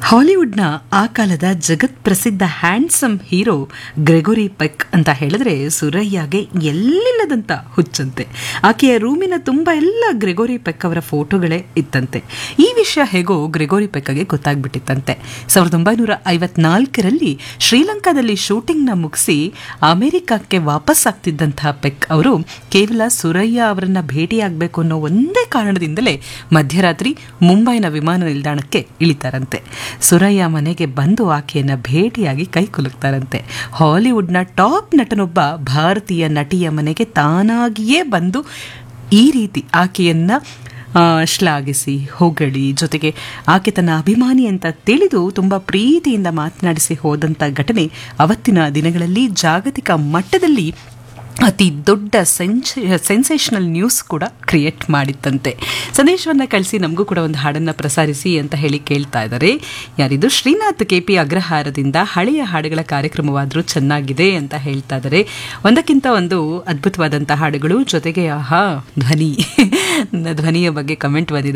ಹಾಲಿವುಡ್ನ ಆ ಕಾಲದ ಜಗತ್ ಪ್ರಸಿದ್ಧ ಹ್ಯಾಂಡ್ಸಮ್ ಹೀರೋ ಗ್ರೆಗೋರಿ ಪೆಕ್ ಅಂತ ಹೇಳಿದ್ರೆ ಸುರಯ್ಯಗೆ ಎಲ್ಲಿಲ್ಲದಂತ ಹುಚ್ಚಂತೆ ಆಕೆಯ ರೂಮಿನ ತುಂಬ ಎಲ್ಲ ಗ್ರೆಗೋರಿ ಪೆಕ್ ಅವರ ಫೋಟೋಗಳೇ ಇತ್ತಂತೆ ಈ ವಿಷಯ ಹೇಗೋ ಗ್ರೆಗೋರಿ ಪೆಕ್ಗೆ ಗೊತ್ತಾಗ್ಬಿಟ್ಟಿತ್ತಂತೆ ಸಾವಿರದ ಒಂಬೈನೂರ ಐವತ್ನಾಲ್ಕರಲ್ಲಿ ಶ್ರೀಲಂಕಾದಲ್ಲಿ ಶೂಟಿಂಗ್ನ ಮುಗಿಸಿ ಅಮೆರಿಕಕ್ಕೆ ವಾಪಸ್ ಆಗ್ತಿದ್ದಂತಹ ಪೆಕ್ ಅವರು ಕೇವಲ ಸುರಯ್ಯ ಅವರನ್ನ ಭೇಟಿಯಾಗಬೇಕು ಅನ್ನೋ ಒಂದೇ ಕಾರಣದಿಂದಲೇ ಮಧ್ಯರಾತ್ರಿ ಮುಂಬೈನ ವಿಮಾನ ನಿಲ್ದಾಣಕ್ಕೆ ಇಳಿತಾರಂತೆ ಸುರಯ್ಯ ಮನೆಗೆ ಬಂದು ಆಕೆಯನ್ನ ಭೇಟಿಯಾಗಿ ಕೈ ಕುಲುಕ್ತಾರಂತೆ ಹಾಲಿವುಡ್ನ ಟಾಪ್ ನಟನೊಬ್ಬ ಭಾರತೀಯ ನಟಿಯ ಮನೆಗೆ ತಾನಾಗಿಯೇ ಬಂದು ಈ ರೀತಿ ಆಕೆಯನ್ನ ಆ, ಶ್ಲಾಘಿಸಿ ಹೊಗಳಿ ಜೊತೆಗೆ ಆಕೆ ತನ್ನ ಅಭಿಮಾನಿ ಅಂತ ತಿಳಿದು ತುಂಬ ಪ್ರೀತಿಯಿಂದ ಮಾತನಾಡಿಸಿ ಹೋದಂಥ ಘಟನೆ ಅವತ್ತಿನ ದಿನಗಳಲ್ಲಿ ಜಾಗತಿಕ ಮಟ್ಟದಲ್ಲಿ ಅತಿ ದೊಡ್ಡ ಸೆನ್ಸ್ ಸೆನ್ಸೇಷನಲ್ ನ್ಯೂಸ್ ಕೂಡ ಕ್ರಿಯೇಟ್ ಮಾಡಿತ್ತಂತೆ ಸಂದೇಶವನ್ನು ಕಳಿಸಿ ನಮಗೂ ಕೂಡ ಒಂದು ಹಾಡನ್ನು ಪ್ರಸಾರಿಸಿ ಅಂತ ಹೇಳಿ ಕೇಳ್ತಾ ಇದ್ದಾರೆ ಯಾರಿದು ಶ್ರೀನಾಥ್ ಕೆ ಪಿ ಅಗ್ರಹಾರದಿಂದ ಹಳೆಯ ಹಾಡುಗಳ ಕಾರ್ಯಕ್ರಮವಾದರೂ ಚೆನ್ನಾಗಿದೆ ಅಂತ ಹೇಳ್ತಾ ಇದ್ದಾರೆ ಒಂದಕ್ಕಿಂತ ಒಂದು ಅದ್ಭುತವಾದಂಥ ಹಾಡುಗಳು ಜೊತೆಗೆ ಆಹಾ ಧ್ವನಿ ಧ್ವನಿಯ ಬಗ್ಗೆ ಕಮೆಂಟ್ ಬಂದಿದೆ